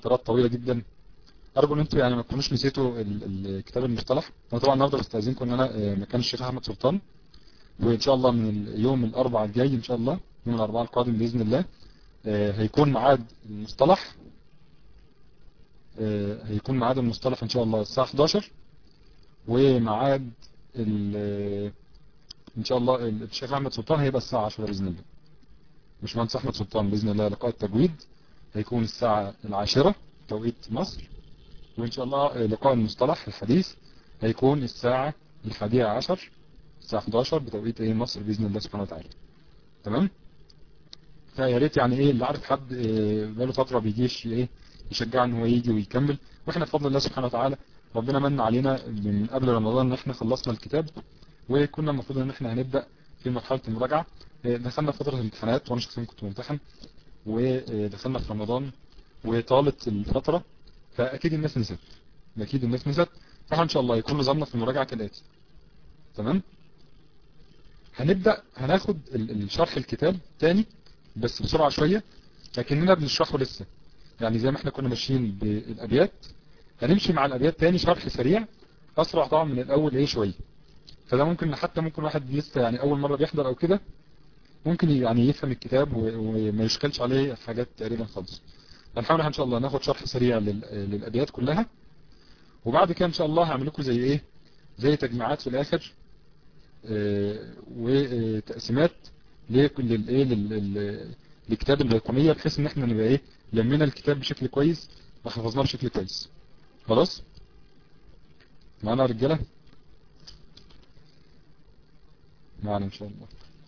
فترات طويلة جدا ارجو ان انتوا يعني ما تكونوش نسيتوا الكتاب المصطلح انا طبعا النهارده بستاذنكم ان انا مكان الشيخ احمد سلطان وان شاء الله من اليوم الاربعاء الجاي ان شاء الله يوم الاربعاء القادم باذن الله هيكون ميعاد المصطلح هيكون ميعاد المصطلح ان شاء الله الساعة 11 وميعاد ان شاء الله الشيخ احمد سلطان هيبقى الساعة 10 باذن الله مش مهندس احمد سلطان باذن الله لقاء التجويد هيكون الساعة العاشرة توقيت مصر وان شاء الله لقاء المصطلح الحديث هيكون الساعة الحادية عشر الساعة 11 بتوقيت ايه مصر باذن الله سبحانه وتعالى تمام فيا ريت يعني ايه اللي عارف حد بقاله فترة بيجيش ايه يشجع ان هو يجي ويكمل واحنا بفضل الله سبحانه وتعالى ربنا من علينا من قبل رمضان ان احنا خلصنا الكتاب وكنا المفروض ان احنا هنبدأ في مرحلة المراجعة دخلنا فترة الامتحانات وانا شخصيا كنت ممتحن ودخلنا في رمضان وطالت الفترة فاكيد الناس نسيت اكيد الناس نسيت فاحنا ان شاء الله يكون نظامنا في المراجعة كالاتي تمام هنبدأ هناخد الشرح الكتاب تاني بس بسرعة شوية لكننا بنشرحه لسه يعني زي ما احنا كنا ماشيين بالابيات هنمشي مع الابيات تاني شرح سريع اسرع طبعا من الاول ايه شوية فده ممكن حتى ممكن واحد لسه يعني اول مرة بيحضر او كده ممكن يعني يفهم الكتاب وما يشكلش عليه حاجات تقريبا خالص هنحاول ان شاء الله ناخد شرح سريع للابيات كلها وبعد كده ان شاء الله هعمل لكم زي ايه زي تجميعات في الاخر اه وتقسيمات للايه للكتاب البيقونية بحيث ان احنا نبقى ايه لمينا الكتاب بشكل كويس وحفظناه بشكل كويس خلاص معنا رجالة معنا ان شاء الله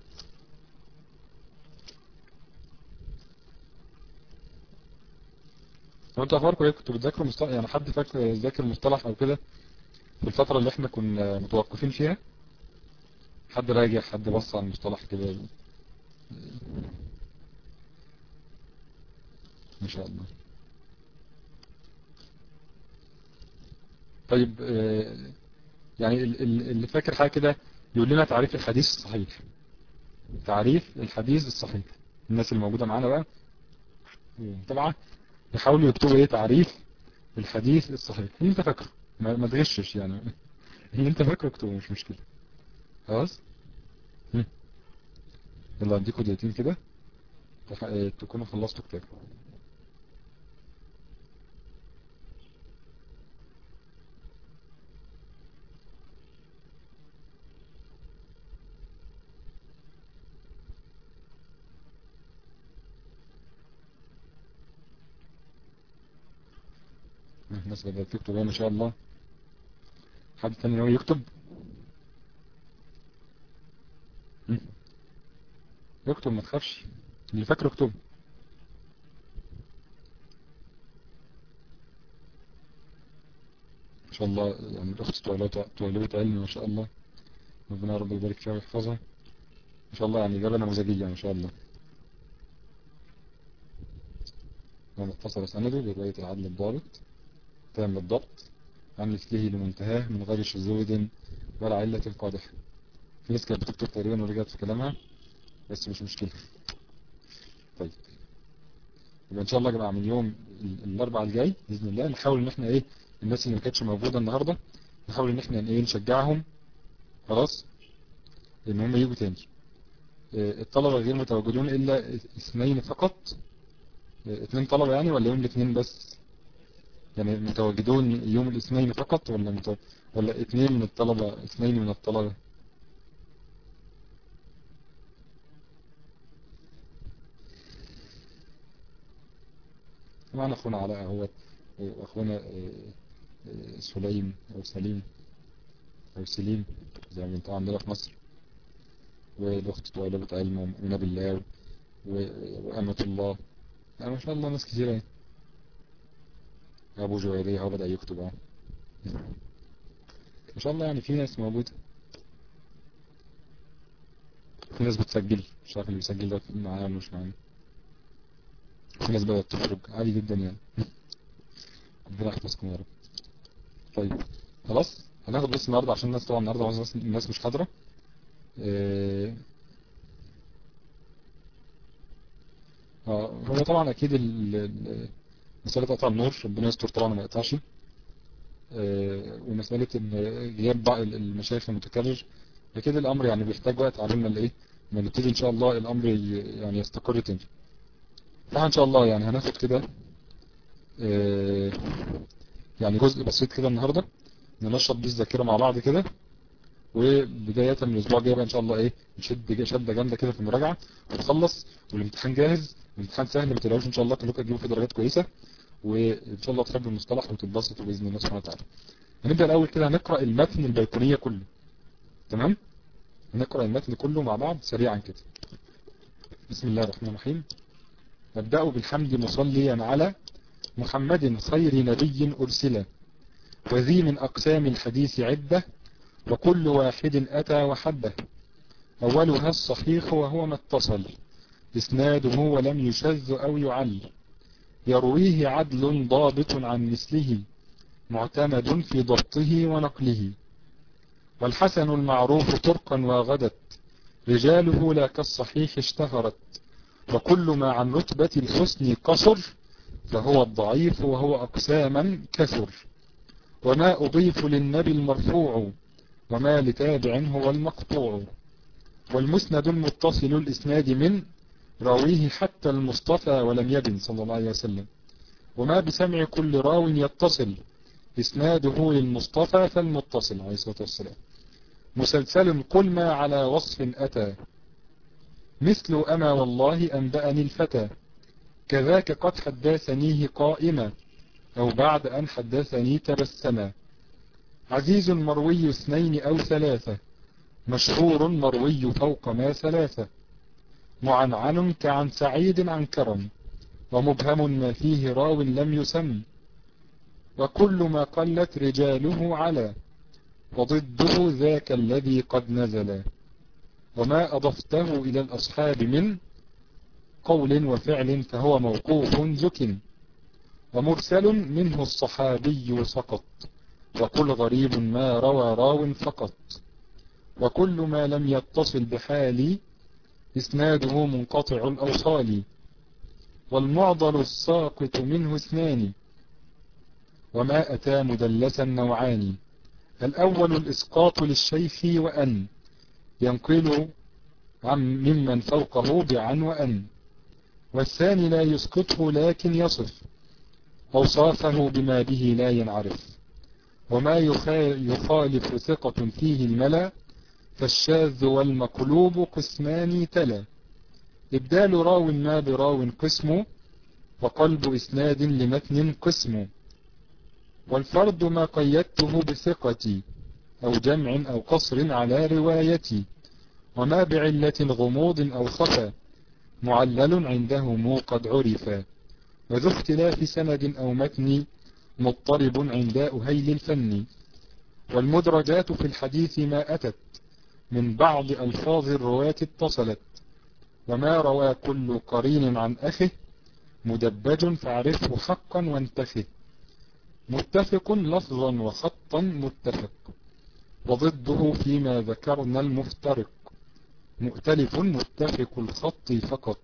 لو انتوا اخباركم ايه كنتوا بتذاكروا مصطلح يعني حد فاكر ذاكر مصطلح او كده في الفترة اللي احنا كنا متوقفين فيها حد راجع حد بص على المصطلح كده ما شاء الله طيب يعني اللي فاكر حاجة كده يقول لنا تعريف الحديث الصحيح تعريف الحديث الصحيح الناس اللي موجودة معانا بقى طبعا يحاولوا يكتبوا ايه تعريف الحديث الصحيح اللي انت فاكره ما تغشش يعني اللي انت فاكره اكتبه مش مشكلة خلاص يلا اديكوا دقيقتين كده تكونوا خلصتوا كتاب الناس بدأت تكتب ما شاء الله حد تاني ناوي يكتب يكتب ما تخافش اللي فاكره اكتب ما شاء الله يعني الاخت طالبة علم ما شاء الله ربنا رب يبارك فيها ويحفظها ما شاء الله يعني إجابة نموذجية ما شاء الله ومن اتصل سنده برواية العدل الضابط تام الضبط عن مثله لمنتهاه من غير شذوذ ولا علة قادحة في ناس كانت بتكتب تقريبا ورجعت في كلامها بس مش مشكلة طيب يبقى ان شاء الله يا جماعة من يوم الاربعاء الجاي باذن الله نحاول ان احنا ايه الناس اللي ما كانتش موجودة النهاردة نحاول ان احنا ايه نشجعهم خلاص ان هم يجوا تاني الطلبة غير متواجدون الا اثنين فقط اثنين طلبة يعني ولا يوم الاثنين بس يعني متواجدون يوم الاثنين فقط ولا متو... ولا اثنين من الطلبة اثنين من الطلبة معنا اخونا علاء هو واخونا سليم او سليم او سليم زي ما انتوا عندنا في مصر والاخت طالبة علم ومؤمنة بالله وأمة الله يعني ما شاء الله ناس كتيرة يعني ابو جويرية هو بدأ يكتب اهو ما شاء الله يعني في ناس موجودة في ناس بتسجل مش عارف اللي بيسجل ده معايا ولا مش معايا في ناس بدأت تخرج عادي جدا يعني ربنا يحفظكم يا رب طيب خلاص هناخد بس النهارده عشان الناس طبعا النهارده الناس مش حاضرة اه هو طبعا اكيد ال مسألة قطع النور ربنا يستر طبعا ما يقطعش ومسألة ان غياب بعض المشايخ المتكرر فكده الامر يعني بيحتاج وقت على ما الايه ما نبتدي ان شاء الله الامر يعني يستقر تاني فان شاء الله يعني هناخد كده يعني جزء بسيط كده النهاردة ننشط بيه الذاكرة مع بعض كده وبداية من الاسبوع الجاي بقى ان شاء الله ايه نشد شدة جامدة كده في المراجعة ونخلص والامتحان جاهز الامتحان سهل ما تقلقوش ان شاء الله كلكم تجيبوا فيه درجات كويسة وان شاء الله تحبوا المصطلح وتتبسطوا باذن الله سبحانه وتعالى هنبدأ الاول كده هنقرأ المتن البيكونية كله تمام هنقرأ المتن كله مع بعض سريعا كده بسم الله الرحمن الرحيم نبدأ بالحمد مصليا على محمد خير نبي أرسل وذي من أقسام الحديث عدة وكل واحد أتى وحده أولها الصحيح وهو ما اتصل إسناده ولم يشذ أو يعل يرويه عدل ضابط عن مثله معتمد في ضبطه ونقله والحسن المعروف طرقا وغدت رجاله لا كالصحيح اشتهرت وكل ما عن رتبة الحسن قصر فهو الضعيف وهو أقساما كثر وما أضيف للنبي المرفوع وما لتابع هو المقطوع والمسند المتصل الإسناد من راويه حتى المصطفى ولم يبن صلى الله عليه وسلم وما بسمع كل راو يتصل إسناده للمصطفى فالمتصل عليه الصلاة والسلام مسلسل قل ما على وصف أتى مثل أما والله أنبأني الفتى كذاك قد حدثنيه قائما أو بعد أن حدثني تبسما عزيز مروي اثنين أو ثلاثة مشهور مروي فوق ما ثلاثة معنعن كعن سعيد عن كرم ومبهم ما فيه راو لم يسم وكل ما قلت رجاله على وضده ذاك الذي قد نزل وما أضفته إلى الأصحاب من قول وفعل فهو موقوف زك ومرسل منه الصحابي سقط وكل غريب ما روى راو فقط وكل ما لم يتصل بحال إسناده منقطع الأوصال والمعضل الساقط منه اثنان وما أتى مدلسا نوعان الأول الإسقاط للشيخ وأن ينقل عن ممن فوقه بعن وأن والثاني لا يسقطه لكن يصف أوصافه بما به لا ينعرف وما يخالف ثقة فيه الملا فالشاذ والمقلوب قسمان تلا إبدال راو ما براو قسم وقلب إسناد لمتن قسم والفرد ما قيدته بثقتي أو جمع أو قصر على روايتي وما بعلة غموض أو خفى معلل عندهم قد عرفا وذو اختلاف سند أو متن مضطرب عند أهيل الفن والمدرجات في الحديث ما أتت من بعض ألفاظ الرواة اتصلت وما روى كل قرين عن أخه مدبج فاعرفه حقا وانتخه متفق لفظا وخطا متفق وضده فيما ذكرنا المفترق مؤتلف متفق الخط فقط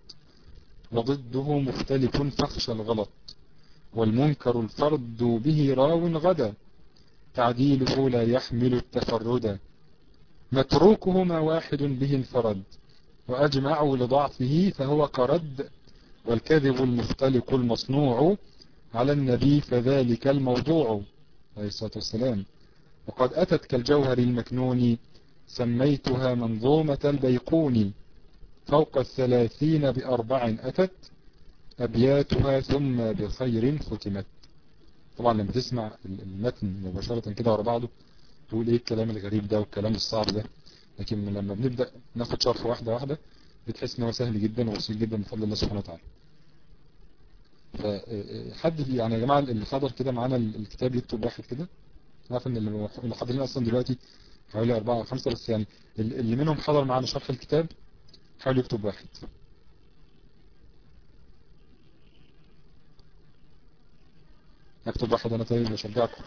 وضده مختلف فخش الغلط والمنكر الفرد به راو غدا تعديله لا يحمل التفرد متروكهما واحد به انفرد وأجمعوا لضعفه فهو كرد والكذب المختلق المصنوع على النبي فذلك الموضوع عليه الصلاة والسلام وقد أتت كالجوهر المكنون سميتها منظومة البيقون فوق الثلاثين بأربع أتت أبياتها ثم بخير ختمت طبعا لما تسمع المتن مباشرة كده ورا بعضه تقول ايه الكلام الغريب ده والكلام الصعب ده لكن لما بنبدأ ناخد شرح واحدة واحدة بتحس ان هو سهل جدا وبسيط جدا بفضل الله سبحانه وتعالى فحد يعني يا جماعة اللي حضر كده معانا الكتاب يكتب واحد كده عارف ان اللي حاضرين اصلا دلوقتي حوالي اربعة او خمسة بس يعني اللي منهم حضر معانا شرح الكتاب حاول يكتب واحد اكتب واحد انا طيب بشجعكم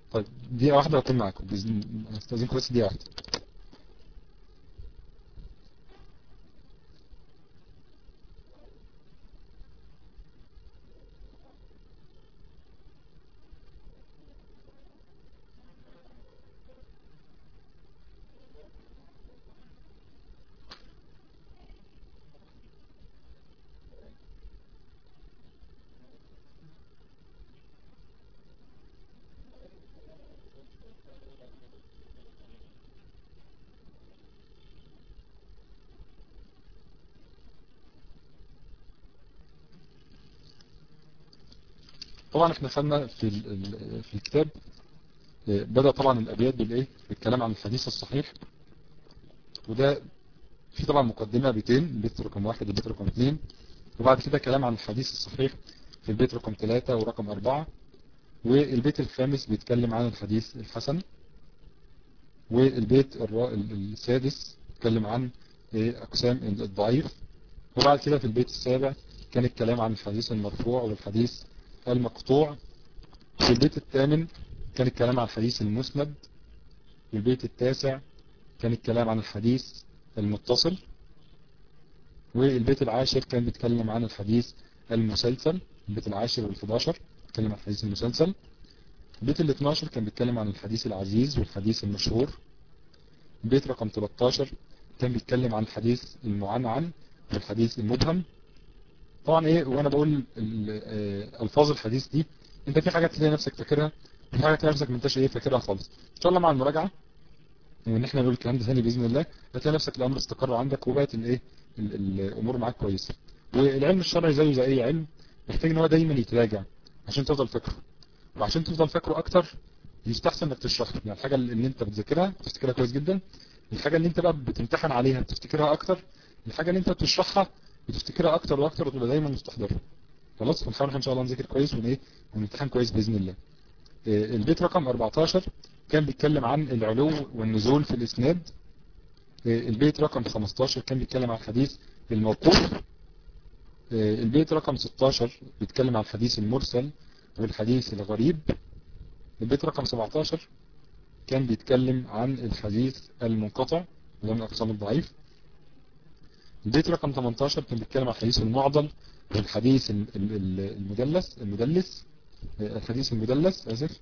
طيب دقيقة واحدة وأكون معاكم بإذن أستاذنكم بس دقيقة واحدة طبعا احنا خدنا في في الكتاب بدأ طبعا الأبيات بالإيه بالكلام عن الحديث الصحيح وده في طبعا مقدمة بيتين البيت رقم واحد البيت رقم اثنين وبعد كده كلام عن الحديث الصحيح في البيت رقم ثلاثة ورقم أربعة والبيت الخامس بيتكلم عن الحديث الحسن والبيت السادس بيتكلم عن أقسام الضعيف وبعد كده في البيت السابع كان الكلام عن الحديث المرفوع والحديث المقطوع في البيت الثامن كان الكلام عن الحديث المسند والبيت التاسع كان الكلام عن الحديث المتصل والبيت العاشر كان بيتكلم عن الحديث المسلسل البيت العاشر والحداشر بيتكلم عن الحديث المسلسل البيت ال 12 كان بيتكلم عن الحديث العزيز والحديث المشهور البيت رقم 13 كان بيتكلم عن الحديث المعنعن والحديث المبهم طبعا ايه وانا بقول الفاظ الحديث دي انت في حاجات تلاقي نفسك فاكرها في حاجات تلاقي نفسك ما انتش ايه فاكرها خالص ان شاء الله مع المراجعه وان احنا نقول الكلام ده ثاني باذن الله هتلاقي نفسك الامر استقر عندك وبقت الايه الامور معاك كويسه والعلم الشرعي زيه زي اي علم محتاج ان هو دايما يتراجع عشان تفضل فاكره وعشان تفضل فاكره اكتر يستحسن انك تشرحه يعني الحاجه اللي انت بتذاكرها تفتكرها كويس جدا الحاجه اللي انت بقى بتمتحن عليها بتفتكرها اكتر الحاجه اللي انت بتشرحها بتفتكرها اكتر واكتر وتبقى دايما مستحضرها خلاص ونحاول ان شاء الله نذاكر كويس ون ونمتحن كويس باذن الله البيت رقم 14 كان بيتكلم عن العلو والنزول في الاسناد البيت رقم 15 كان بيتكلم عن الحديث الموقوف البيت رقم 16 بيتكلم عن الحديث المرسل والحديث الغريب البيت رقم 17 كان بيتكلم عن الحديث المنقطع وده من اقسام الضعيف البيت رقم 18 كان بيتكلم عن الحديث المعضل والحديث المدلس المدلس الحديث المدلس اسف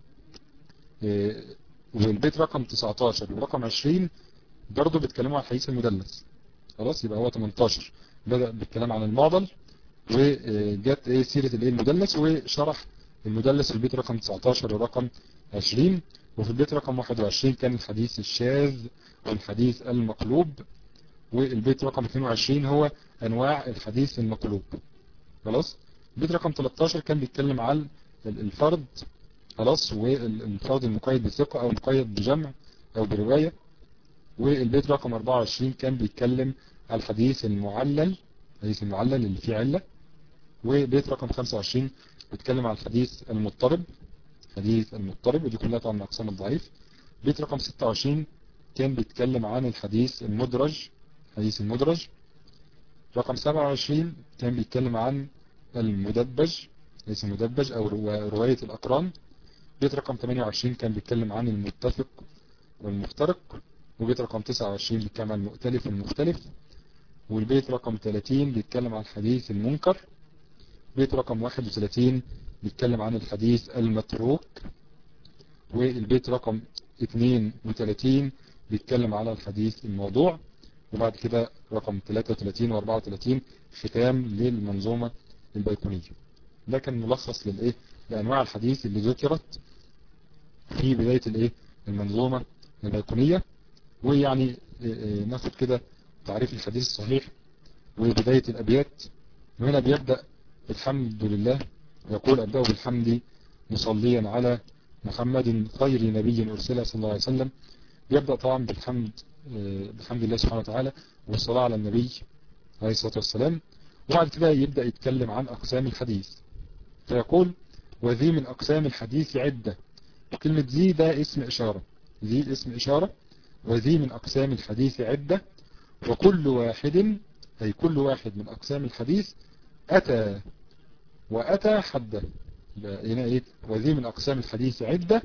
والبيت رقم 19 ورقم 20 برضه بيتكلموا عن الحديث المدلس خلاص يبقى هو 18 بدأ بالكلام عن المعضل وجت ايه سيرة الايه المدلس وشرح المدلس في البيت رقم 19 ورقم 20 وفي البيت رقم 21 كان الحديث الشاذ والحديث المقلوب والبيت رقم 22 هو انواع الحديث المقلوب خلاص البيت رقم 13 كان بيتكلم عن الفرد خلاص والفرد المقيد بثقة او مقيد بجمع او برواية والبيت رقم 24 كان بيتكلم على الحديث المعلل الحديث المعلل اللي فيه علة وبيت رقم 25 بيتكلم على الحديث المضطرب حديث المضطرب ودي كلها طبعا من اقسام الضعيف بيت رقم 26 كان بيتكلم عن الحديث المدرج حديث المدرج رقم 27 كان بيتكلم عن المدبج حديث المدبج او رواية الاقران بيت رقم 28 كان بيتكلم عن المتفق والمفترق وبيت رقم 29 بيتكلم عن المؤتلف والمختلف والبيت رقم 30 بيتكلم عن الحديث المنكر بيت رقم 31 بيتكلم عن الحديث المتروك والبيت رقم 32 بيتكلم على الحديث الموضوع وبعد كده رقم 33 و 34 ختام للمنظومة البيكونية ده كان ملخص للايه لانواع الحديث اللي ذكرت في بداية الايه المنظومة البيكونية ويعني ناخد كده تعريف الحديث الصحيح وبداية الابيات وهنا بيبدأ الحمد لله يقول أبدأ بالحمد مصليا على محمد خير نبي أرسله صلى الله عليه وسلم يبدأ طبعا بالحمد بحمد الله سبحانه وتعالى والصلاة على النبي عليه الصلاة والسلام وبعد كده يبدأ يتكلم عن أقسام الحديث فيقول وذي من أقسام الحديث عدة كلمة ذي ده اسم إشارة ذي اسم إشارة وذي من أقسام الحديث عدة وكل واحد أي كل واحد من أقسام الحديث أتى وأتى حده هنا إيه وذي من أقسام الحديث عدة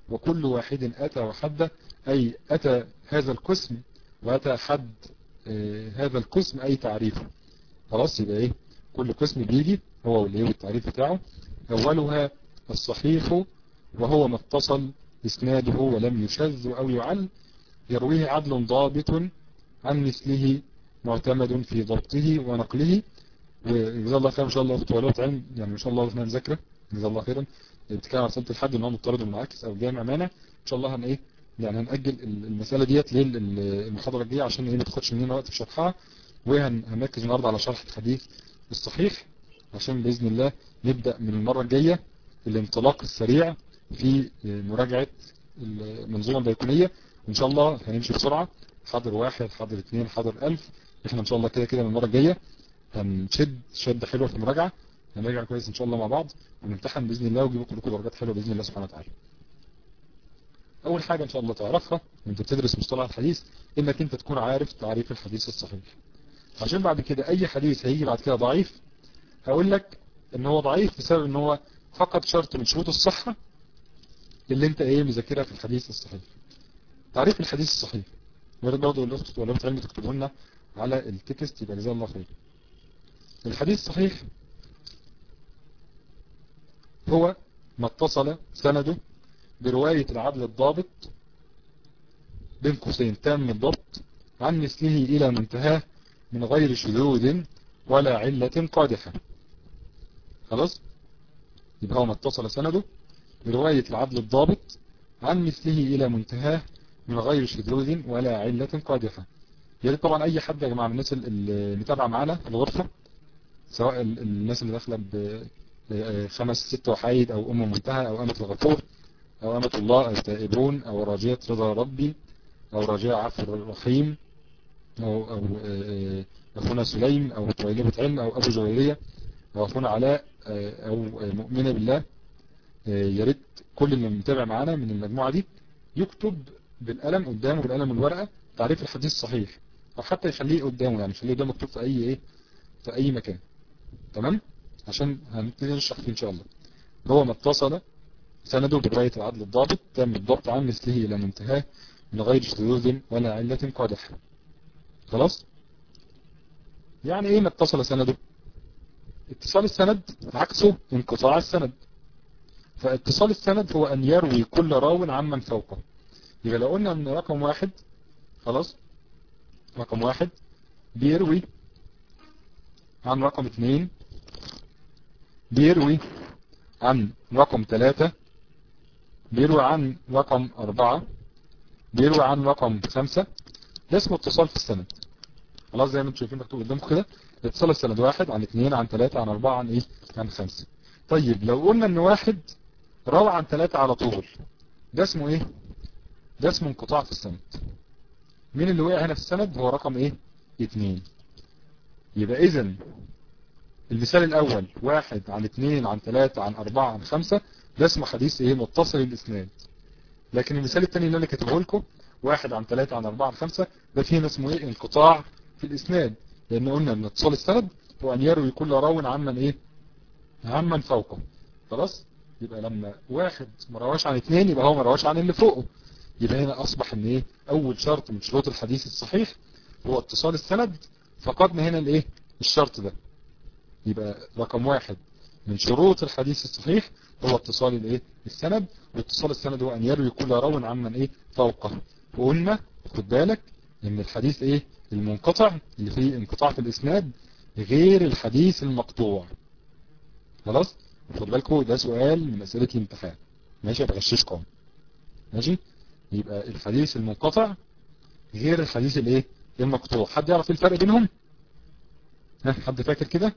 وكل واحد أتى وحد أي أتى هذا القسم وأتى حد آه هذا القسم أي تعريفه خلاص يبقى إيه كل قسم بيجي هو واللي هو التعريف بتاعه أولها الصحيح وهو ما اتصل إسناده ولم يشذ أو يعل يرويه عدل ضابط عن مثله معتمد في ضبطه ونقله وجزا الله خير ان شاء الله اخت ولوت علم يعني ما شاء الله احنا نذاكره جزا الله خيرا بتتكلم عن صلاه الحد ان هو مضطرد ومنعكس او جامع مانع ان شاء الله هن ايه يعني هنأجل المسألة ديت للمحاضرة الجاية عشان ايه ما تاخدش مننا وقت في شرحها وهنركز النهارده على شرح الحديث الصحيح عشان بإذن الله نبدأ من المرة الجاية الانطلاق السريع في مراجعة المنظومة البيكونية وإن شاء الله هنمشي بسرعة حاضر واحد حاضر اثنين حاضر ألف احنا إن شاء الله كده كده من المرة الجاية هنشد شد حلوة في المراجعة هنراجع كويس إن شاء الله مع بعض ونمتحن بإذن الله ونجيب كلكم درجات حلوة بإذن الله سبحانه وتعالى أول حاجة إن شاء الله تعرفها وأنت بتدرس مصطلح الحديث إنك أنت تكون عارف تعريف الحديث الصحيح عشان بعد كده أي حديث هيجي بعد كده ضعيف هقول لك إن هو ضعيف بسبب إن هو فقط شرط من شروط الصحة اللي أنت إيه مذاكرها في الحديث الصحيح تعريف الحديث الصحيح وارد برضه الأخت ولا علم تكتبه لنا على التكست يبقى جزاه الله خير الحديث الصحيح هو ما اتصل سنده برواية العدل الضابط بين قوسين تام الضبط عن مثله إلى منتهاه من غير شذوذ ولا علة قادحة خلاص يبقى هو ما اتصل سنده برواية العدل الضابط عن مثله إلى منتهاه من غير شذوذ ولا علة قادحة يعني طبعا أي حد يا جماعة من الناس اللي متابعة معانا في الغرفة سواء الناس اللي داخلة بخمس ست وحايد أو أم منتهى أو أمة الغفور أو أمة الله التائبون أو راجية رضا ربي أو راجية عفو الرحيم أو, أو أخونا سليم أو طويلبة علم أو أبو جويرية أو أخونا علاء أو مؤمنة بالله يا ريت كل اللي متابع معانا من المجموعة دي يكتب بالقلم قدامه بالقلم الورقة تعريف الحديث الصحيح أو حتى يخليه قدامه يعني يخليه قدامه مكتوب في أي إيه في أي مكان تمام عشان هنبتدي نشرح فيه إن شاء الله هو ما اتصل سنده برواية العدل الضابط تم الضبط عن مثله إلى منتهاه من غير شذوذ ولا علة قادحة خلاص يعني ايه ما اتصل سنده اتصال السند عكسه انقطاع السند فاتصال السند هو ان يروي كل راو عمن فوقه يبقى لو قلنا ان رقم واحد خلاص رقم واحد بيروي عن رقم اثنين بيروي عن رقم ثلاثة بيروي عن رقم أربعة بيروي عن رقم خمسة ده اسمه اتصال في السند خلاص زي ما انتم شايفين مكتوب قدامكم كده اتصال السند واحد عن اثنين عن ثلاثة عن أربعة عن ايه عن خمسة طيب لو قلنا ان واحد روى عن ثلاثة على طول ده اسمه ايه ده اسمه انقطاع في السند مين اللي وقع هنا في السند هو رقم ايه اثنين يبقى اذا المثال الاول واحد عن اثنين عن ثلاثة عن اربعة عن خمسة ده اسمه حديث ايه متصل الاسناد لكن المثال الثاني اللي انا كاتبه لكم واحد عن ثلاثة عن اربعة عن خمسة ده فيه اسمه ايه انقطاع في الاسناد لان قلنا ان اتصال السند هو ان يروي كل راو عمن ايه عمن فوقه خلاص يبقى لما واحد ما رواش عن اثنين يبقى هو ما رواش عن اللي فوقه يبقى هنا اصبح ان ايه اول شرط من شروط الحديث الصحيح هو اتصال السند فقدنا هنا الايه الشرط ده يبقى رقم واحد من شروط الحديث الصحيح هو اتصال الايه السند واتصال السند هو ان يروي كل راو عمن ايه فوقه وقلنا خد بالك ان الحديث ايه المنقطع اللي فيه انقطاع في الاسناد غير الحديث المقطوع خلاص خد بالكم ده سؤال من اسئله الامتحان ماشي بغششكم ماشي يبقى الحديث المنقطع غير الحديث الايه المقطوع حد يعرف ايه الفرق بينهم ها حد فاكر كده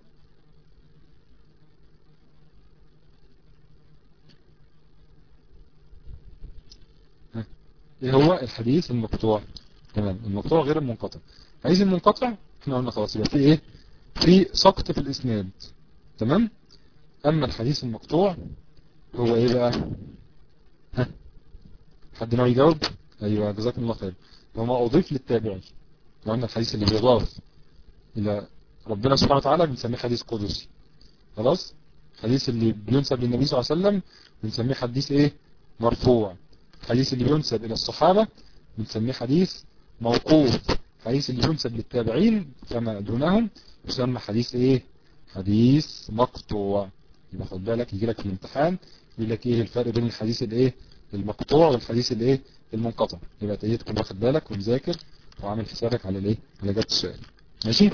ايه هو الحديث المقطوع تمام المقطوع غير المنقطع الحديث المنقطع احنا قلنا خلاص يبقى في ايه في سقط في الاسناد تمام اما الحديث المقطوع هو ايه بقى ها حد ناوي يجاوب ايوه جزاكم الله خير وما اضيف للتابعي قلنا الحديث اللي بيضاف الى ربنا سبحانه وتعالى بنسميه حديث قدسي خلاص الحديث اللي بينسب للنبي صلى الله عليه وسلم بنسميه حديث ايه مرفوع الحديث اللي بينسب الى الصحابة بنسميه حديث موقوف الحديث اللي ينسب للتابعين فما دونهم يسمى حديث ايه حديث مقطوع يبقى خد بالك يجي لك في الامتحان يقول لك ايه الفرق بين الحديث الايه المقطوع والحديث الايه المنقطع يبقى ايه تكون واخد بالك ومذاكر وعامل حسابك على الايه على اجابه السؤال ماشي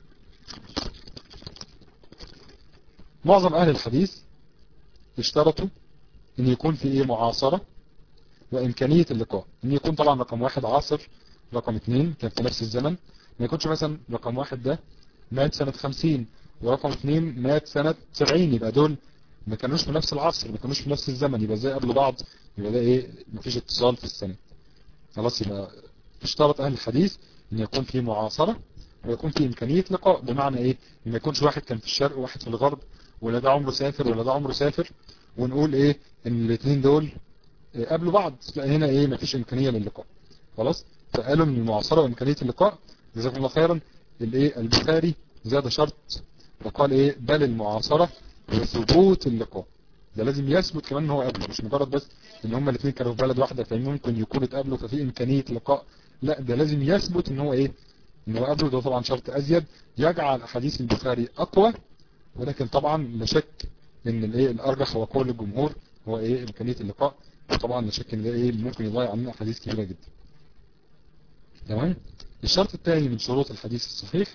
معظم اهل الحديث اشترطوا ان يكون في ايه معاصرة وامكانية اللقاء ان يكون طبعا رقم واحد عاصر رقم اثنين كان في نفس الزمن ما يكونش مثلا رقم واحد ده مات سنة خمسين ورقم اثنين مات سنة سبعين يبقى دول ما كانوش في نفس العصر ما كانوش في نفس الزمن يبقى ازاي قبل بعض يبقى ده ايه مفيش اتصال في السنة خلاص يبقى اشترط اهل الحديث ان يكون في معاصرة ويكون في امكانية لقاء بمعنى ايه ما يكونش واحد كان في الشرق وواحد في الغرب ولا ده عمره سافر ولا ده عمره سافر ونقول ايه ان الاثنين دول إيه قبلوا بعض لا هنا ايه مفيش امكانية للقاء خلاص فقالوا من المعاصرة وامكانية اللقاء جزاكم الله خيرا الايه البخاري زاد شرط وقال ايه بل المعاصرة وثبوت اللقاء ده لازم يثبت كمان ان هو قبله مش مجرد بس ان هما الاثنين كانوا في بلد واحدة فممكن يكونوا اتقابلوا ففي امكانية لقاء لا ده لازم يثبت ان هو ايه ان هو قبله ده طبعا شرط ازيد يجعل احاديث البخاري اقوى ولكن طبعا لا شك ان الايه الارجح هو قول الجمهور هو ايه امكانية اللقاء وطبعا لا شك ان ده ايه ممكن يضيع عننا احاديث كبيرة جدا تمام الشرط الثاني من شروط الحديث الصحيح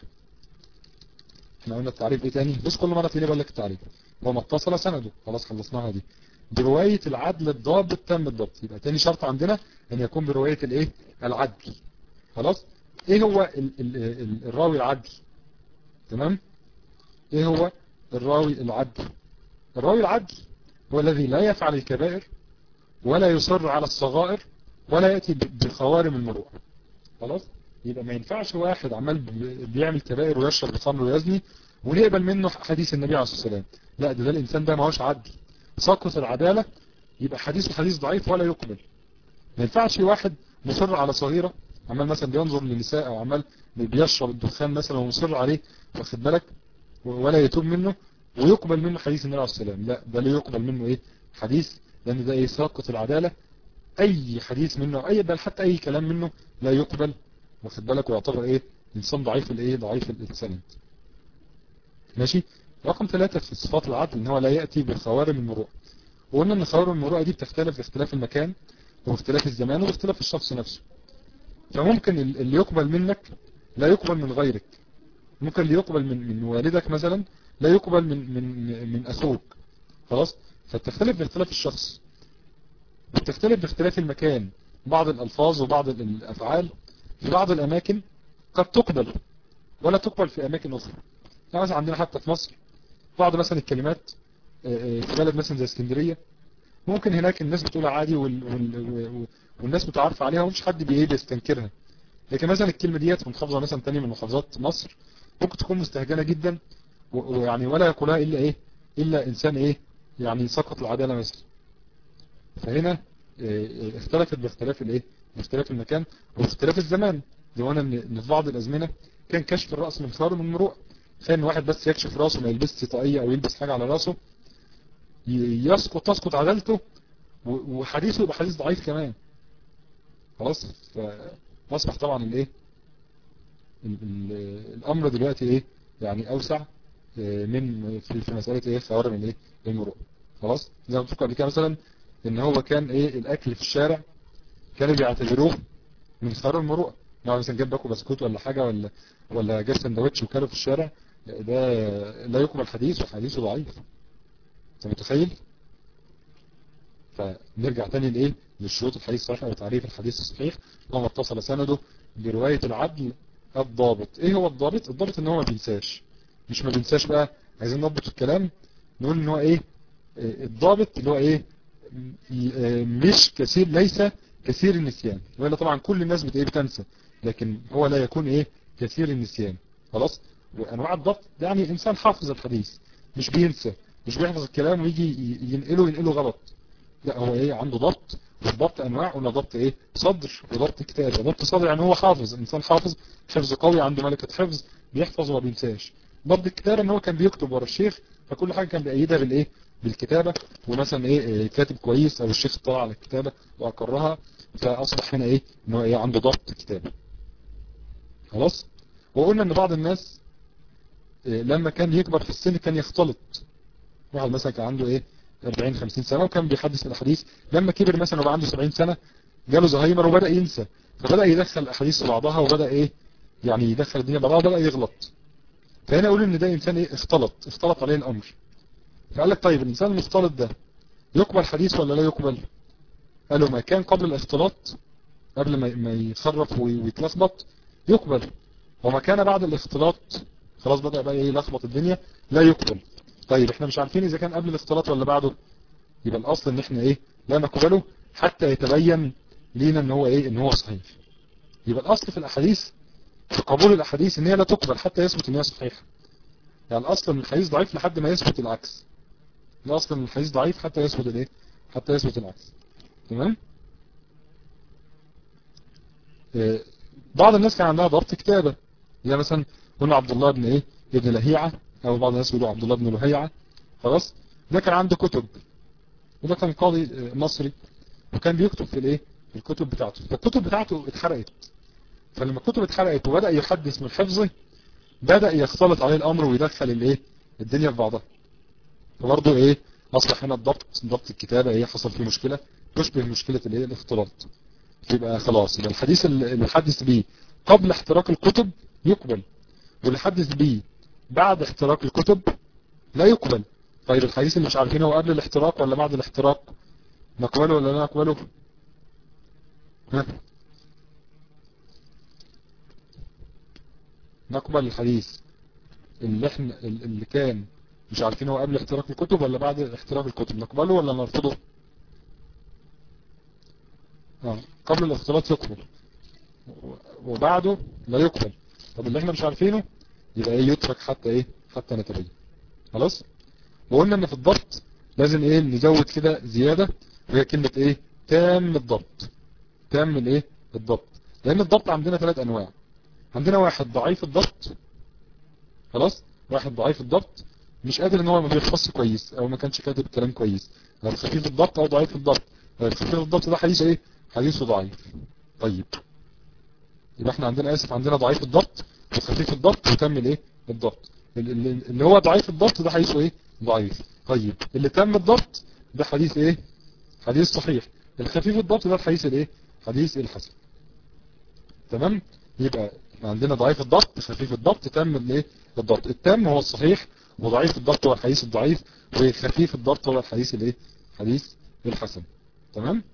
احنا قلنا التعريف ايه تاني بص كل مرة تلاقيني بقول لك التعريف هو ما اتصل سنده خلاص خلصناها دي برواية العدل الضابط تم الضبط يبقى تاني شرط عندنا ان يكون برواية الايه العدل خلاص ايه هو ال ال ال الراوي العدل تمام ايه هو الراوي العدل الراوي العدل هو الذي لا يفعل الكبائر ولا يصر على الصغائر ولا يأتي بخوارم المروءه خلاص يبقى ما ينفعش واحد عمال بيعمل كبائر ويشرب الخمر ويزني ونقبل منه حديث النبي عليه الصلاة والسلام لا ده, ده الإنسان ده ما هوش عدل سقط العدالة يبقى حديثه حديث ضعيف ولا يقبل ما ينفعش واحد مصر على صغيرة عمال مثلا بينظر للنساء او عمال بيشرب الدخان مثلا ومصر عليه واخد بالك ولا يتوب منه ويقبل منه حديث النبي عليه الصلاة والسلام لا ده لا يقبل منه ايه حديث لان ده ايه ساقط العدالة اي حديث منه اي بل حتى اي كلام منه لا يقبل واخد بالك ويعتبر ايه انسان ضعيف الايه ضعيف السند ماشي رقم ثلاثة في صفات العدل ان هو لا يأتي بخوارم المروءه وقلنا ان خوارم المروءه دي بتختلف باختلاف المكان واختلاف الزمان واختلاف الشخص نفسه فممكن اللي يقبل منك لا يقبل من غيرك ممكن اللي يقبل من من والدك مثلا لا يقبل من من من اخوك خلاص فبتختلف باختلاف الشخص بتختلف باختلاف المكان بعض الالفاظ وبعض الافعال في بعض الاماكن قد تقبل ولا تقبل في اماكن اخرى يعني مثلا عندنا حتى في مصر بعض مثلا الكلمات في بلد مثلا زي اسكندرية ممكن هناك الناس بتقولها عادي وال... وال... والناس متعارف عليها ومش حد بيه بيستنكرها لكن مثلا الكلمة ديت في محافظة مثلا تانية من محافظات مصر ممكن تكون مستهجنة جدا ويعني ولا يقولها الا ايه الا انسان ايه يعني سقط العدالة مثلا فهنا اختلفت باختلاف الايه باختلاف المكان واختلاف الزمان لو انا ان في بعض الازمنة كان كشف الرأس من خار من مروء كان واحد بس يكشف راسه ما يلبسش طاقية او يلبس حاجة على راسه يسقط تسقط عدالته وحديثه يبقى حديث ضعيف كمان خلاص فاصبح طبعا الايه الامر دلوقتي ايه يعني اوسع من في, في مسألة ايه خوارم الايه المروءه خلاص زي ما قبل كده مثلا ان هو كان ايه الاكل في الشارع كانوا بيعتبروه من خوارم المروءه يعني مثلا جاب باكو بسكوت ولا حاجة ولا ولا جاب سندوتش وكاله في الشارع ده لا يقبل حديث وحديثه ضعيف انت متخيل فنرجع تاني لايه للشروط الحديث الصحيح وتعريف الحديث الصحيح وما اتصل سنده برواية العدل الضابط ايه هو الضابط الضابط ان هو ما بينساش مش ما بينساش بقى عايزين نضبط الكلام نقول ان هو ايه الضابط اللي هو ايه مش كثير ليس كثير النسيان وإلا طبعا كل الناس بت ايه بتنسى لكن هو لا يكون ايه كثير النسيان خلاص وانواع الضبط يعني انسان حافظ الحديث مش بينسى مش بيحفظ الكلام ويجي ينقله ينقله غلط لا هو ايه عنده ضبط والضبط انواع قلنا ضبط ايه صدر وضبط كتابه ضبط صدر يعني هو حافظ انسان حافظ حفظ قوي عنده ملكة حفظ بيحفظ وما بينساش ضبط الكتابه ان هو كان بيكتب ورا الشيخ فكل حاجه كان بيأيدها بالايه بالكتابة ومثلا ايه كاتب كويس او الشيخ طلع على الكتابة واقرها فاصبح هنا ايه ان هو ايه عنده ضبط كتابة خلاص وقلنا ان بعض الناس إيه لما كان يكبر في السن كان يختلط واحد مثلا كان عنده ايه 40 50 سنة وكان بيحدث الاحاديث لما كبر مثلا وبقى عنده 70 سنة جاله زهايمر وبدأ ينسى فبدأ يدخل الاحاديث في بعضها وبدأ ايه يعني يدخل الدنيا بعضها وبدأ يغلط فهنا اقول ان ده انسان ايه اختلط اختلط عليه الامر فقال لك طيب الانسان المختلط ده يقبل حديث ولا لا يقبل قالوا ما كان قبل الاختلاط قبل ما يخرف ويتلخبط يقبل وما كان بعد الاختلاط خلاص بدأ بقى ايه يلخبط الدنيا لا يقبل طيب احنا مش عارفين اذا كان قبل الاختلاط ولا بعده يبقى الاصل ان احنا ايه لا نقبله حتى يتبين لينا ان هو ايه ان هو صحيح يبقى الاصل في الاحاديث في قبول الاحاديث ان هي لا تقبل حتى يثبت ان هي صحيحه يعني الاصل ان الحديث ضعيف لحد ما يثبت العكس الاصل ان الحديث ضعيف حتى يثبت الايه حتى يثبت العكس تمام إيه بعض الناس كان عندها ضبط كتابه يعني مثلا قلنا عبد الله بن ايه ابن لهيعه او بعض الناس يقولوا عبد الله بن لهيعه خلاص ده كان عنده كتب وده كان قاضي مصري وكان بيكتب في الايه في الكتب بتاعته فالكتب بتاعته اتحرقت فلما الكتب اتحرقت وبدأ يحدث من حفظه بدأ يختلط عليه الامر ويدخل الايه الدنيا في بعضها فبرضه ايه اصبح هنا الضبط ضبط الكتابة ايه حصل فيه مشكلة تشبه مشكلة الايه الاختلاط يبقى خلاص يبقى الحديث اللي حدث بيه قبل احتراق الكتب يقبل واللي حدث بيه بعد احتراق الكتب لا يقبل طيب الحديث اللي مش عارفينه هو قبل الاحتراق ولا بعد الاحتراق نقبله ولا لا نقبله ها نقبل الحديث اللي احنا اللي كان مش عارفين هو قبل احتراق الكتب ولا بعد احتراق الكتب نقبله ولا نرفضه اه قبل الاختلاط يقبل وبعده لا يقبل طب اللي احنا مش عارفينه يبقى ايه يترك حتى ايه حتى نتبين خلاص وقلنا ان في الضبط لازم ايه نزود كده زيادة وهي كلمة ايه تام الضبط تام الايه الضبط لان الضبط عندنا ثلاث انواع عندنا واحد ضعيف الضبط خلاص واحد ضعيف الضبط مش قادر ان هو ما بيحفظش كويس او ما كانش كاتب كلام كويس او خفيف الضبط او ضعيف الضبط خفيف الضبط ده حديث ايه حديثه ضعيف طيب يبقى احنا عندنا اسف عندنا ضعيف الضبط وخفيف الضبط وتم الايه الضبط اللي هو ضعيف الضبط ده حديثه ايه ضعيف طيب اللي تم الضبط ده حديث ايه حديث صحيح الخفيف الضبط ده الحديث الايه حديث الحسن تمام يبقى عندنا ضعيف الضبط خفيف الضبط تم الايه الضبط التام هو الصحيح وضعيف الضبط هو الحديث الضعيف وخفيف الضبط هو الحديث الايه حديث الحسن تمام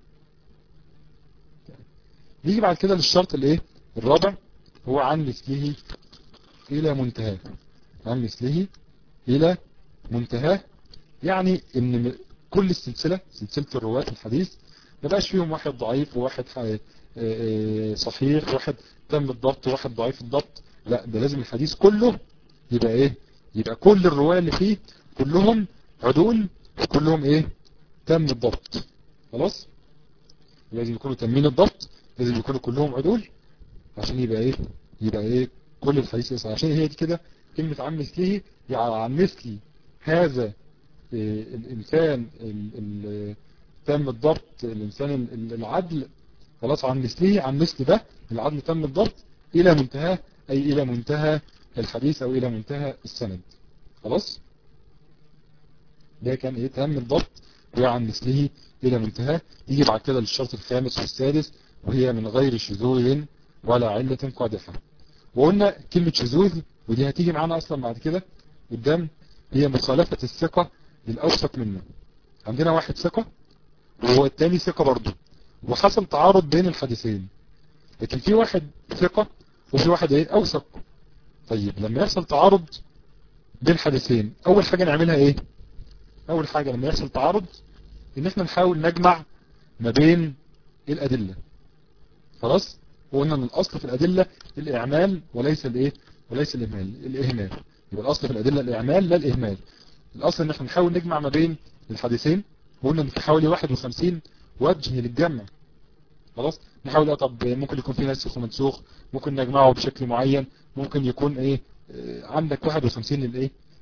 نيجي بعد كده للشرط الايه الرابع هو عن مثله الى منتهاه عن مثله الى منتهاه يعني ان كل السلسلة سلسلة الرواة الحديث ما بقاش فيهم واحد ضعيف وواحد صحيح وواحد تم الضبط وواحد ضعيف الضبط لا ده لازم الحديث كله يبقى ايه يبقى كل الرواة اللي فيه كلهم عدول وكلهم ايه تم الضبط خلاص لازم يكونوا تامين الضبط لازم يكونوا كلهم عدول عشان يبقى ايه يبقى ايه كل الحديث يسعى عشان هي دي كده كلمة عن مثله يعني عن مثل هذا إيه الانسان تم الضبط الانسان العدل خلاص عن مثله عن مثل ده العدل تم الضبط الى منتهى اي الى منتهى الحديث او الى منتهى السند خلاص ده كان ايه تم الضبط وعن مثله الى منتهى يجي بعد كده للشرط الخامس والسادس وهي من غير شذوذ ولا علة قادحة وقلنا كلمة شذوذ ودي هتيجي معانا اصلا بعد كده قدام هي مخالفة الثقة للأوثق منه عندنا واحد ثقة وهو التاني ثقة برضه وحصل تعارض بين الحديثين لكن في واحد ثقة وفي واحد ايه أوثق طيب لما يحصل تعارض بين حديثين أول حاجة نعملها ايه أول حاجة لما يحصل تعارض ان احنا نحاول نجمع ما بين الأدلة خلاص وقلنا ان الأصل في الأدلة الإعمال وليس الايه وليس الإهمال الإهمال يبقى الأصل في الأدلة الإعمال لا الإهمال الأصل ان احنا نحاول نجمع ما بين الحديثين وقلنا ان في حوالي 51 وجه للجمع خلاص نحاول طب ممكن يكون في ناسخ ومنسوخ ممكن نجمعه بشكل معين ممكن يكون ايه اه عندك 51 للايه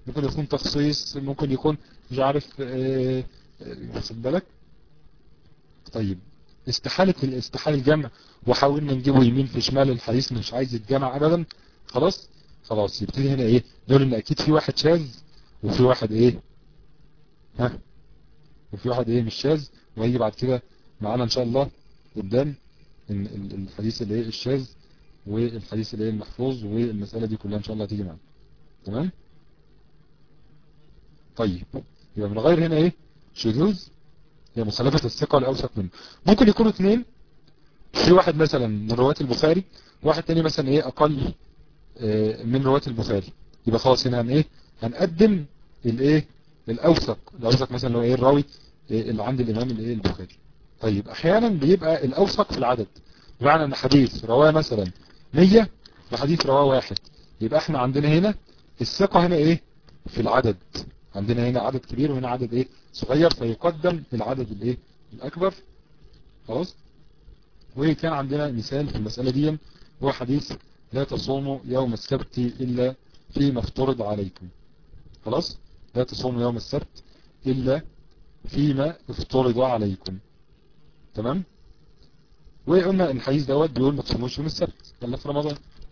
ممكن يكون تخصيص ممكن يكون مش عارف واخد بالك طيب استحالة الاستحال الجمع وحاولنا نجيبه يمين في شمال الحديث مش عايز يتجمع ابدا خلاص خلاص يبتدي هنا ايه نقول ان اكيد في واحد شاذ وفي واحد ايه ها وفي واحد ايه مش شاذ وهيجي بعد كده معانا ان شاء الله قدام ان الحديث اللي ايه الشاذ والحديث اللي ايه المحفوظ والمسألة دي كلها ان شاء الله هتيجي معانا تمام طيب يبقى من غير هنا ايه شذوذ هي مخالفة الثقة الاوثق منه ممكن يكونوا اثنين في واحد مثلا من رواة البخاري واحد تاني مثلا ايه اقل اه من رواة البخاري يبقى خلاص هنا هن ايه هنقدم الايه الاوثق الاوثق مثلا اللي هو ايه الراوي إيه اللي عند الامام الايه البخاري طيب احيانا بيبقى الاوثق في العدد بمعنى ان حديث رواه مثلا 100 وحديث رواه واحد يبقى احنا عندنا هنا الثقة هنا ايه في العدد عندنا هنا عدد كبير وهنا عدد ايه صغير فيقدم العدد الايه الاكبر خلاص وكان عندنا مثال في المسألة دي هو حديث لا تصوموا يوم السبت إلا فيما افترض عليكم خلاص لا تصوموا يوم السبت إلا فيما افترض عليكم تمام وقلنا الحديث دوت بيقول ما تصوموش يوم السبت ولا في رمضان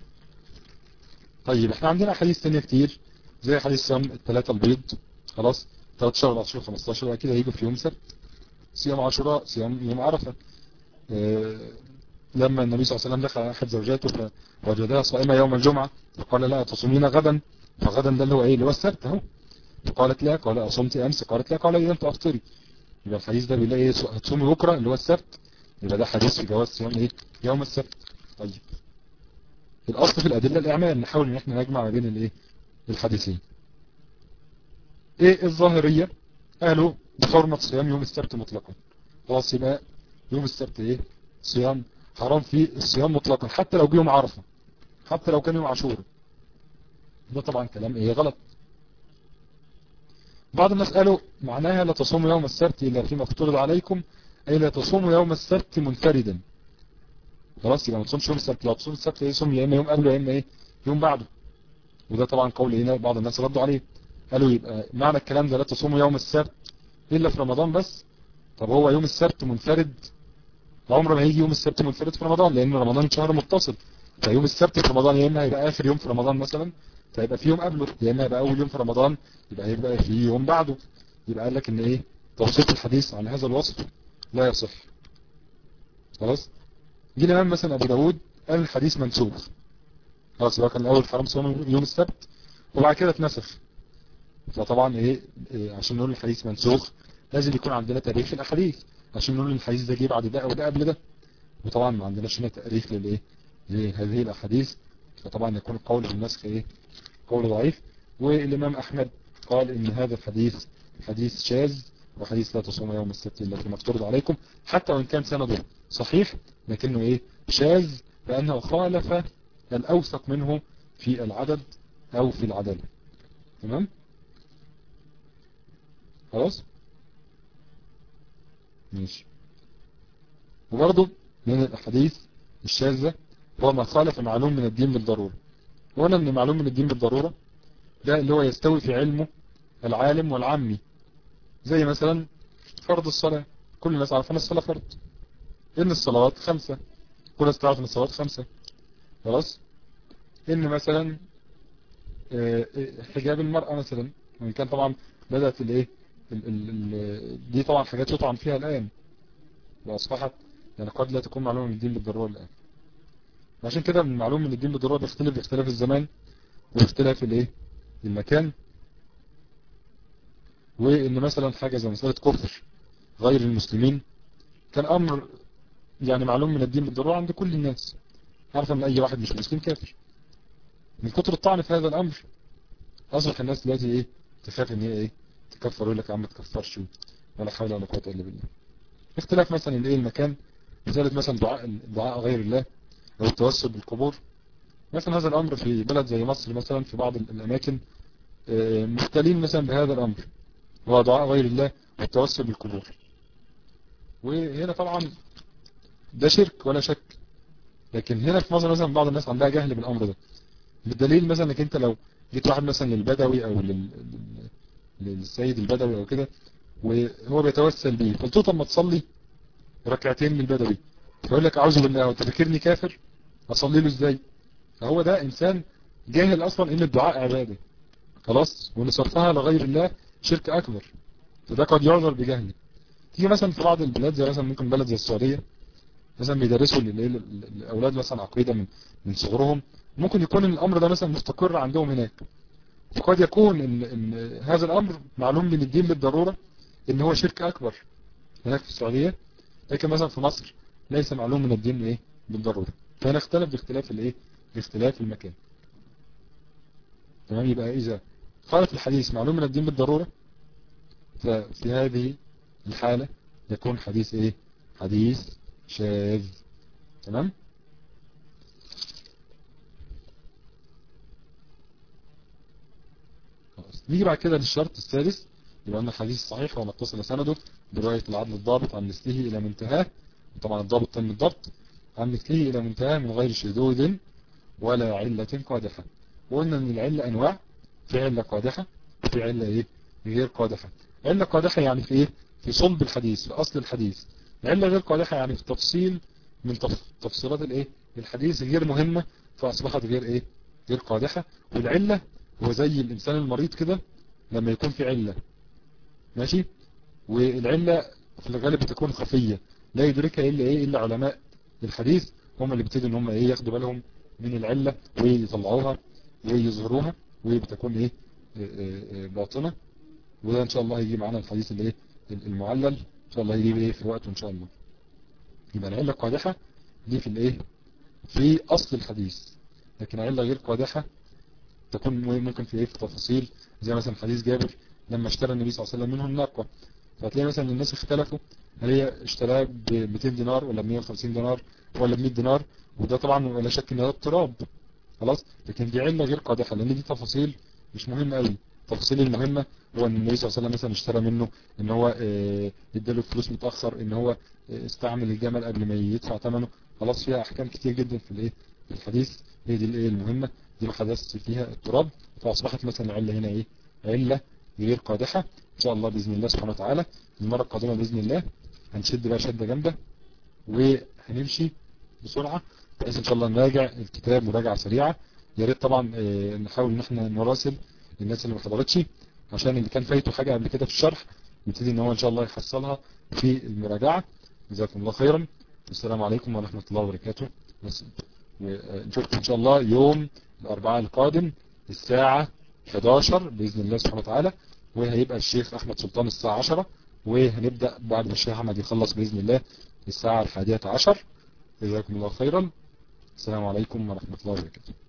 طيب احنا عندنا حديث تانية كتير زي حديث صيام الثلاثة البيض خلاص 13 14 15 وبعد كده هيجوا في يوم سبت صيام عاشوراء صيام يوم عرفة اه لما النبي صلى الله عليه وسلم دخل على احد زوجاته فوجدها صائمة يوم الجمعة فقال لا تصومين غدا فغدا ده اللي هو ايه اللي هو السبت اهو فقالت لا قال اصمت امس قالت لا قال اذا انت افطري يبقى الحديث ده بيلاقي ايه هتصومي بكرة اللي هو السبت يبقى ده حديث في جواز صيام ايه يوم السبت طيب الاصل في الادله الاعمال نحاول ان احنا نجمع ما بين الايه الحديثين ايه الظاهريه قالوا بحرمه صيام يوم السبت مطلقا خلاص يبقى يوم السبت ايه صيام حرام فيه الصيام مطلقا حتى لو يوم عرفه حتى لو كان يوم عاشوراء ده طبعا كلام ايه غلط بعض الناس قالوا معناها لا تصوموا يوم السبت الا فيما افترض عليكم اي لا تصوموا يوم السبت منفردا خلاص يبقى ما تصومش يوم السبت لو تصوم السبت يصوم يا اما يوم قبله يا اما ايه يوم بعده وده طبعا قول هنا بعض الناس ردوا عليه قالوا يبقى معنى الكلام ده لا تصوموا يوم السبت الا في رمضان بس طب هو يوم السبت منفرد عمره ما هيجي يوم السبت منفرد في رمضان لان رمضان شهر متصل فيوم السبت في رمضان يا اما هيبقى اخر يوم في رمضان مثلا فيبقى في يوم قبله يا اما هيبقى اول يوم في رمضان يبقى هيبقى في يوم بعده يبقى قال لك ان ايه توصيف الحديث عن هذا الوصف لا يصح خلاص جه الامام مثلا ابو داود قال الحديث منسوخ خلاص يبقى كان الاول حرام صوم يوم السبت وبعد كده اتنسخ فطبعا ايه, إيه عشان نقول الحديث منسوخ لازم يكون عندنا تاريخ الاحاديث عشان نقول الحديث ده جه بعد ده او ده قبل ده وطبعا ما عندناش هنا تاريخ للايه لهذه الاحاديث فطبعا يكون القول بالنسخ ايه قول ضعيف والامام احمد قال ان هذا الحديث حديث شاذ وحديث لا تصوم يوم السبت الا فيما افترض عليكم حتى وان كان سنده صحيح لكنه ايه شاذ لانه خالف الاوثق منه في العدد او في العدالة تمام خلاص ماشي وبرضه من الاحاديث الشاذة هو ما خالف معلوم من الدين بالضرورة وهنا من معلوم من الدين بالضرورة ده اللي هو يستوي في علمه العالم والعامي زي مثلا فرض الصلاة كل الناس عارفة ان الصلاة فرض ان الصلوات خمسة كل الناس تعرف ان الصلوات خمسة خلاص ان مثلا حجاب المرأة مثلا وان كان طبعا بدأت الايه دي طبعا حاجات يطعن فيها الآن واصبحت يعني قد لا تكون معلومة من الدين بالضرورة الآن عشان كده من معلوم من الدين بالضرورة بيختلف باختلاف الزمان واختلاف الايه المكان وان مثلا حاجة زي مسألة كفر غير المسلمين كان امر يعني معلوم من الدين بالضرورة عند كل الناس عارفة ان اي واحد مش مسلم كافر من كتر الطعن في هذا الامر اصبح الناس دلوقتي ايه تخاف ان هي ايه تكفر يقول لك يا عم ما تكفرش ولا حول ولا قوه الا بالله اختلاف مثلا الايه المكان مسألة مثلا دعاء دعاء غير الله او التوسل بالقبور مثلا هذا الامر في بلد زي مصر مثلا في بعض الاماكن مختلين مثلا بهذا الامر هو دعاء غير الله والتوسل بالقبور وهنا طبعا ده شرك ولا شك لكن هنا في مصر مثلا بعض الناس عندها جهل بالامر ده بالدليل مثلا انك انت لو جيت واحد مثلا للبدوي او لل... لل... للسيد البدوي او كده وهو بيتوسل بيه قلت له طب ما تصلي ركعتين من البدوي فيقول لك اعوذ بالله وانت فاكرني كافر اصلي له ازاي فهو ده انسان جاهل اصلا ان الدعاء عباده خلاص وان صرفها لغير الله شرك اكبر فده قد يعذر بجهله تيجي مثلا في بعض البلاد زي مثلا ممكن بلد زي السعوديه مثلا بيدرسوا الاولاد مثلا عقيده من من صغرهم ممكن يكون الامر ده مثلا مستقر عندهم هناك وقد يكون ان, إن هذا الامر معلوم من الدين بالضروره ان هو شرك اكبر هناك في السعوديه لكن مثلا في مصر ليس معلوم من الدين ايه بالضروره فهنا اختلف باختلاف الايه باختلاف المكان تمام يبقى اذا خالف الحديث معلوم من الدين بالضروره ففي هذه الحالة يكون حديث ايه حديث شاذ تمام خلاص نيجي بعد كده للشرط السادس يبقى ان الحديث صحيح وما اتصل سنده برواية العدل الضابط عن مثله الى منتهاه طبعا الضابط تم الضبط عن مثله الى منتهاه من غير شذوذ ولا علة قادحة وقلنا ان العلة انواع في علة قادحة وفي علة ايه غير قادحة علة قادحة يعني في ايه في صلب الحديث في اصل الحديث علة غير قادحة يعني في تفصيل من تفصيلات الايه الحديث غير مهمة فاصبحت غير ايه غير قادحة والعلة هو زي الانسان المريض كده لما يكون في علة ماشي والعلة في الغالب بتكون خفية لا يدركها الا ايه الا علماء الحديث هم اللي بيبتدوا ان هم ايه ياخدوا بالهم من العلة ويطلعوها ويظهروها وبتكون ايه باطنة وده ان شاء الله هيجي معانا الحديث الايه المعلل ان شاء الله هيجي ايه في وقته ان شاء الله يبقى العلة القادحة دي في الايه في اصل الحديث لكن علة غير قادحة تكون ممكن في ايه في تفاصيل زي مثلا حديث جابر لما اشترى النبي صلى الله عليه وسلم منه الناقة فتلاقي مثلا الناس اختلفوا هل هي اشتراه ب 200 دينار ولا ب 150 دينار ولا ب 100 دينار وده طبعا ولا شك ان ده اضطراب خلاص لكن دي علة غير قادحة لان دي تفاصيل مش مهمة قوي التفاصيل المهمة هو ان النبي صلى الله عليه وسلم مثلا اشترى منه ان هو اه اداله فلوس متأخر ان هو اه استعمل الجمل قبل ما يدفع ثمنه خلاص فيها احكام كتير جدا في الايه في الحديث هي دي الايه المهمة دي ما حدث فيها اضطراب فاصبحت مثلا العلة هنا ايه علة غير قادحة ان شاء الله باذن الله سبحانه وتعالى المرة القادمة باذن الله هنشد بقى شدة جامدة وهنمشي بسرعة بحيث ان شاء الله نراجع الكتاب مراجعة سريعة يا ريت طبعا اه نحاول ان احنا نراسل الناس اللي ما حضرتش عشان اللي كان فايته حاجة قبل كده في الشرح نبتدي ان هو ان شاء الله يحصلها في المراجعة جزاكم الله خيرا والسلام عليكم ورحمة الله وبركاته ونشوفكم ان شاء الله يوم الاربعاء القادم الساعة 11 بإذن الله سبحانه وتعالى وهيبقى الشيخ احمد سلطان الساعة 10 وهنبدأ بعد ما الشيخ احمد يخلص بإذن الله الساعة الحادية عشر جزاكم الله خيرا السلام عليكم ورحمة الله وبركاته